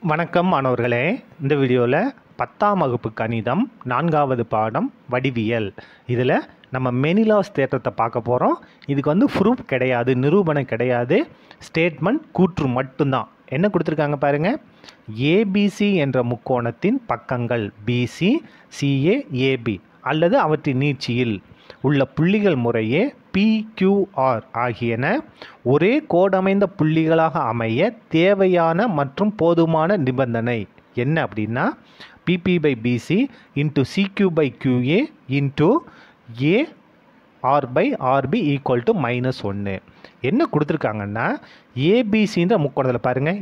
வணக்கம் மாணவர்களே இந்த வீடியோவில் பத்தாம் வகுப்பு கணிதம் நான்காவது பாடம் வடிவியல் இதில் நம்ம மெனிலாஸ் தேற்றத்தை பார்க்க போகிறோம் இதுக்கு வந்து ப்ரூஃப் கிடையாது நிரூபணம் கிடையாது ஸ்டேட்மெண்ட் கூற்று மட்டும்தான் என்ன கொடுத்துருக்காங்க பாருங்கள் ஏபிசி என்ற முக்கோணத்தின் பக்கங்கள் பிசி சிஏ ஏபி அல்லது அவற்றின் நீட்சியில் உள்ள புள்ளிகள் முறையே பிக்யூஆர் ஆகியன ஒரே கோடமைந்த புள்ளிகளாக அமைய தேவையான மற்றும் போதுமான நிபந்தனை என்ன அப்படின்னா BP by PC into CQ by QA into A R by RB equal to minus ஒன்று என்ன கொடுத்துருக்காங்கன்னா ஏபிசின்ற முக்கோணத்தில் பாருங்கள்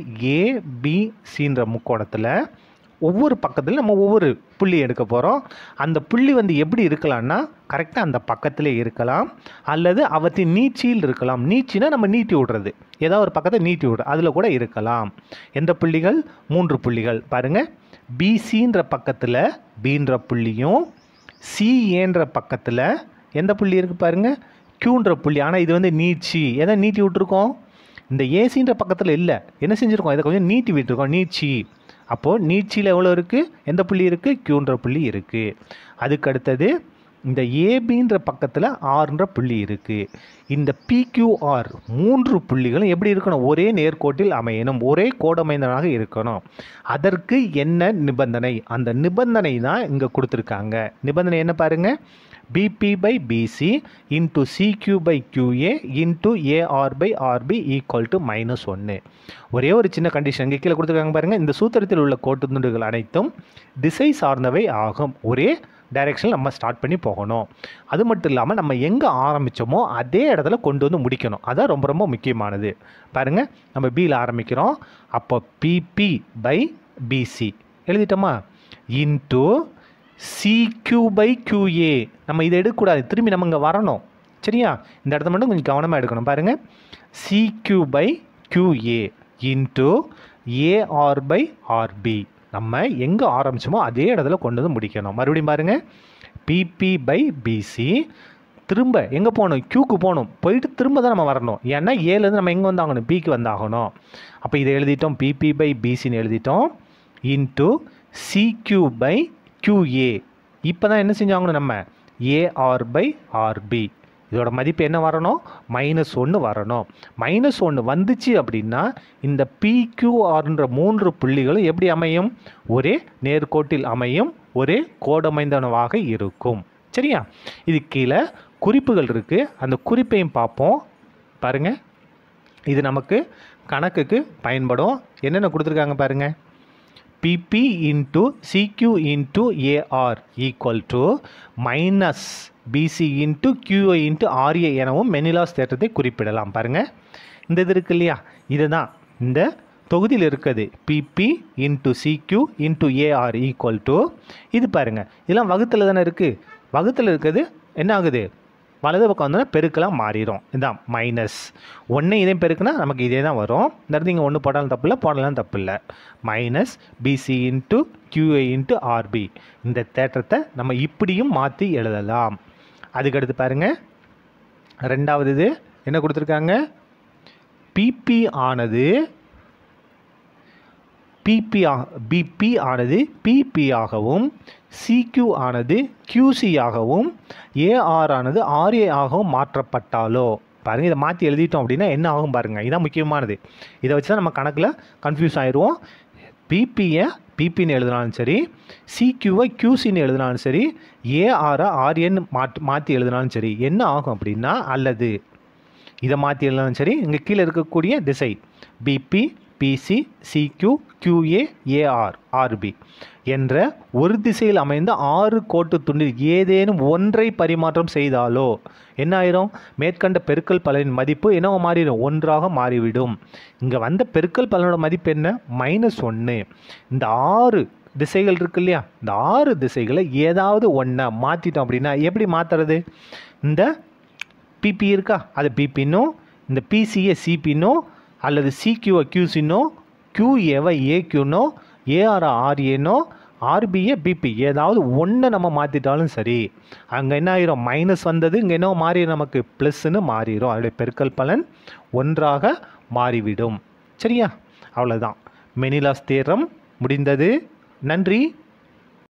ஏபிசின்ற முக்கோணத்தில் ஒவ்வொரு பக்கத்துலையும் நம்ம ஒவ்வொரு புள்ளி எடுக்க போகிறோம் அந்த புள்ளி வந்து எப்படி இருக்கலாம்னா கரெக்டாக அந்த பக்கத்திலே இருக்கலாம் அல்லது அவற்றின் நீட்சியில் இருக்கலாம் நீட்சினா நம்ம நீட்டி விடுறது ஏதாவது ஒரு பக்கத்தை நீட்டி விடுறது அதில் கூட இருக்கலாம் எந்த புள்ளிகள் மூன்று புள்ளிகள் பாருங்கள் பிசின்ற பக்கத்தில் பீன்ற புள்ளியும் சிஏன்ற பக்கத்தில் எந்த புள்ளி இருக்குது பாருங்கள் க்யூன்ற புள்ளி ஆனால் இது வந்து நீட்சி எதை நீட்டி விட்டுருக்கோம் இந்த ஏசின்ற பக்கத்தில் இல்லை என்ன செஞ்சுருக்கோம் இதை கொஞ்சம் நீட்டி விட்டுருக்கோம் நீட்சி அப்போது நீட்சியில் எவ்வளோ இருக்குது எந்த புள்ளி இருக்குது க்யூன்ற புள்ளி இருக்குது அதுக்கு அடுத்தது இந்த ஏபின்ற பக்கத்தில் ஆறுன்ற புள்ளி இருக்குது இந்த பிக்யூஆர் மூன்று புள்ளிகளும் எப்படி இருக்கணும் ஒரே நேர்கோட்டில் அமையணும் ஒரே கோடமைந்தனாக இருக்கணும் அதற்கு என்ன நிபந்தனை அந்த நிபந்தனை தான் இங்கே கொடுத்துருக்காங்க நிபந்தனை என்ன பாருங்கள் BP by PC into CQ by QA into AR by RB equal to minus ஒன்று ஒரே ஒரு சின்ன கண்டிஷன் இங்கே கீழே கொடுத்துருக்காங்க பாருங்கள் இந்த சூத்திரத்தில் உள்ள கோட்டு துண்டுகள் அனைத்தும் திசை சார்ந்தவை ஆகும் ஒரே டைரெக்ஷனில் நம்ம ஸ்டார்ட் பண்ணி போகணும் அது மட்டும் இல்லாமல் நம்ம எங்கே ஆரம்பித்தோமோ அதே இடத்துல கொண்டு வந்து முடிக்கணும் அதான் ரொம்ப ரொம்ப முக்கியமானது பாருங்கள் நம்ம பியில் ஆரம்பிக்கிறோம் அப்போ பிபி பை பிசி எழுதிட்டோமா இன்ட்டு சிக்யூ பை கியூஏ நம்ம இதை எடுக்கக்கூடாது திரும்பி நம்ம இங்கே வரணும் சரியா இந்த இடத்த மட்டும் கொஞ்சம் கவனமாக எடுக்கணும் பாருங்கள் CQ by QA into AR by RB நம்ம எங்கே ஆரம்பிச்சோமோ அதே இடத்துல கொண்டு வந்து முடிக்கணும் மறுபடியும் பாருங்கள் பிபி பை பிசி திரும்ப எங்கே போகணும் க்யூக்கு போகணும் போயிட்டு திரும்ப தான் நம்ம வரணும் ஏன்னா ஏலேருந்து நம்ம எங்கே வந்தாகணும் பிக்கு வந்தாகணும் அப்போ இதை எழுதிட்டோம் பிபி பை பிசின்னு எழுதிட்டோம் இன்ட்டு சிக்யூ பை கியூஏ இப்போ தான் என்ன செஞ்சாங்கணும் நம்ம ஏஆர் பை ஆர்பி இதோட மதிப்பு என்ன வரணும் மைனஸ் ஒன்று வரணும் மைனஸ் ஒன்று வந்துச்சு அப்படின்னா இந்த பிக்யூஆர்ன்ற மூன்று புள்ளிகளும் எப்படி அமையும் ஒரே நேர்கோட்டில் அமையும் ஒரே கோடமைந்தனவாக இருக்கும் சரியா இது கீழே குறிப்புகள் இருக்குது அந்த குறிப்பையும் பார்ப்போம் பாருங்கள் இது நமக்கு கணக்குக்கு பயன்படும் என்னென்ன கொடுத்துருக்காங்க பாருங்கள் BP into CQ into AR equal to minus PC into QI into RA எனவும் மெனிலாஸ் தேற்றத்தை குறிப்பிடலாம் பாருங்கள் இந்த இது இருக்கு இல்லையா இதுதான் இந்த தொகுதியில் இருக்குது BP into CQ into AR equal to இது பாருங்கள் இதெல்லாம் வகுத்தில் தானே இருக்குது வகுத்தில் இருக்கிறது என்ன ஆகுது வலது பக்கம் வந்தோன்னா பெருக்கெல்லாம் மாறிடும் இதான் மைனஸ் ஒன்று இதையும் பெருக்குனா நமக்கு இதே தான் வரும் இந்த இடத்துல இங்கே ஒன்று போட்டாலும் தப்பு இல்லை போடலாம் தப்பு இல்லை minus PC into QA into RB இந்த தேற்றத்தை நம்ம இப்படியும் மாற்றி எழுதலாம் அதுக்கடுத்து பாருங்கள் ரெண்டாவது இது என்ன கொடுத்துருக்காங்க பிபி ஆனது பிபி ஆ பிபி ஆனது பிபி ஆகவும் சிக்யூ ஆனது கியூசி ஆகவும் ஏஆர் ஆனது ஆர்ஏ ஆகவும் மாற்றப்பட்டாலோ பாருங்கள் இதை மாற்றி எழுதிட்டோம் அப்படின்னா என்ன ஆகும் பாருங்கள் இதான் முக்கியமானது இதை வச்சு தான் நம்ம கணக்கில் கன்ஃபியூஸ் ஆயிடுவோம் பிபியை பிபின்னு எழுதினாலும் சரி சிக்யூவை கியூசின்னு எழுதினாலும் சரி ஏஆரை ஆர்ஏன்னு மாற்றி மாற்றி எழுதினாலும் சரி என்ன ஆகும் அப்படின்னா அல்லது இதை மாற்றி எழுதினாலும் சரி இங்கே கீழே இருக்கக்கூடிய திசை BP PC CQ QA AR RB என்ற ஒரு திசையில் அமைந்த ஆறு கோட்டு துண்டில் ஏதேனும் ஒன்றை பரிமாற்றம் செய்தாலோ என்ன ஆயிரும் மேற்கண்ட பெருக்கல் பலனின் மதிப்பு என்னவோ மாறிடும் ஒன்றாக மாறிவிடும் இங்கே வந்த பெருக்கல் பலனோட மதிப்பு என்ன மைனஸ் ஒன்று இந்த ஆறு திசைகள் இருக்கு இல்லையா இந்த ஆறு திசைகளை ஏதாவது ஒன்றை மாற்றிட்டோம் அப்படின்னா எப்படி மாற்றுறது இந்த பிபி இருக்கா அது பிபின்னும் இந்த பிசிஏ சிபின்னோ அல்லது சிக்யூவை கியூசினோ கியூஏவை ஏக்யூனோ ஏஆர் ஆர்ஏனோ ஆர்பிஏ பிபி ஏதாவது ஒன்றை நம்ம மாற்றிட்டாலும் சரி அங்கே என்ன ஆயிரும் மைனஸ் வந்தது இங்கே என்ன மாறிடும் நமக்கு ப்ளஸ்ன்னு மாறிடும் அதோடைய பெருக்கல் பலன் ஒன்றாக மாறிவிடும் சரியா அவ்வளோதான் மெனிலாஸ் தேரம் முடிந்தது நன்றி